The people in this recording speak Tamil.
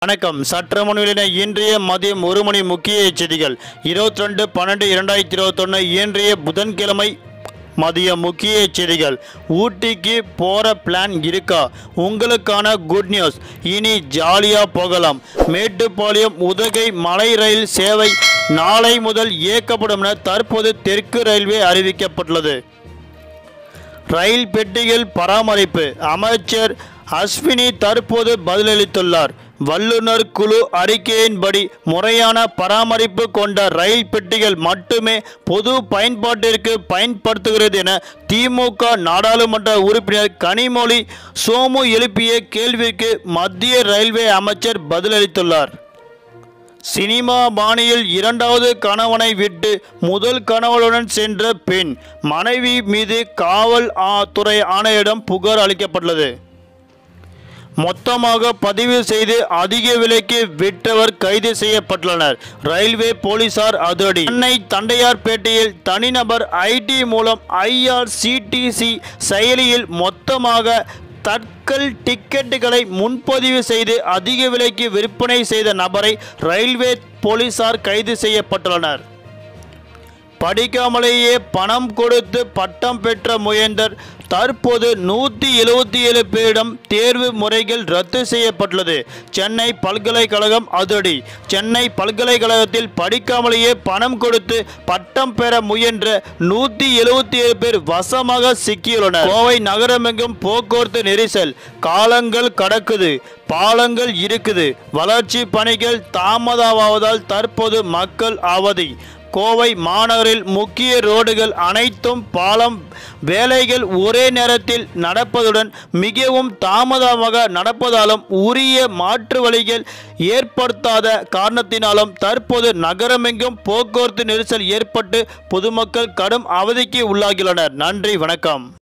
வணக்கம் சற்று முன்னிலின இன்றைய மதியம் ஒரு மணி முக்கிய செய்திகள் இருபத்தி ரெண்டு பன்னெண்டு இரண்டாயிரத்தி இருபத்தொன்று இன்றைய புதன்கிழமை மதிய முக்கிய செய்திகள் ஊட்டிக்கு போகிற பிளான் இருக்கா உங்களுக்கான குட் நியூஸ் இனி ஜாலியாக போகலாம் மேட்டுப்பாளையம் உதகை மலை ரயில் சேவை நாளை முதல் இயக்கப்படும் என தற்போது தெற்கு ரயில்வே அறிவிக்கப்பட்டுள்ளது ரயில் பெட்டிகள் பராமரிப்பு அமைச்சர் அஸ்வினி தற்போது பதிலளித்துள்ளார் வல்லுநர் குழு அறிக்கையின்படி முறையான பராமரிப்பு கொண்ட ரயில் பெட்டிகள் மட்டுமே பொது பயன்பாட்டிற்கு பயன்படுத்துகிறது என திமுக நாடாளுமன்ற உறுப்பினர் கனிமொழி சோமு எழுப்பிய கேள்விக்கு மத்திய ரயில்வே அமைச்சர் பதிலளித்துள்ளார் சினிமா பாணியில் இரண்டாவது கணவனை விட்டு முதல் கணவனுடன் சென்ற பெண் மனைவி மீது காவல் ஆ- துறை ஆணையரிடம் புகார் அளிக்கப்பட்டுள்ளது மொத்தமாக பதிவு செய்து அதிக விலைக்கு விற்றவர் கைது செய்யப்பட்டுள்ளனர் ரயில்வே போலீசார் அதிரடி சென்னை தண்டையார்பேட்டையில் தனிநபர் ஐடி மூலம் ஐஆர்சிடிசி செயலியில் மொத்தமாக தட்கல் டிக்கெட்டுகளை முன்பதிவு செய்து அதிக விலைக்கு விற்பனை செய்த நபரை ரயில்வே போலீசார் கைது செய்யப்பட்டுள்ளனர் படிக்காமலேயே பணம் கொடுத்து பட்டம் பெற்ற முயன்றர் தற்போது நூற்றி எழுபத்தி ஏழு பேரிடம் தேர்வு முறைகள் ரத்து செய்யப்பட்டுள்ளது சென்னை பல்கலைக்கழகம் அதிரடி சென்னை பல்கலைக்கழகத்தில் படிக்காமலேயே பணம் கொடுத்து பட்டம் பெற முயன்ற நூற்றி எழுபத்தி ஏழு பேர் வசமாக சிக்கியுள்ளனர் கோவை நகரமெங்கும் போக்குவரத்து நெரிசல் காலங்கள் கடக்குது பாலங்கள் இருக்குது வளர்ச்சி பணிகள் தாமதமாவதால் தற்போது மக்கள் அவதி கோவை மாநகரில் முக்கிய ரோடுகள் அனைத்தும் பாலம் வேலைகள் ஒரே நேரத்தில் நடப்பதுடன் மிகவும் தாமதமாக நடப்பதாலும் உரிய மாற்று வழிகள் ஏற்படுத்தாத காரணத்தினாலும் தற்போது நகரமெங்கும் போக்குவரத்து நெரிசல் ஏற்பட்டு பொதுமக்கள் கடும் அவதிக்கு உள்ளாகியுள்ளனர் நன்றி வணக்கம்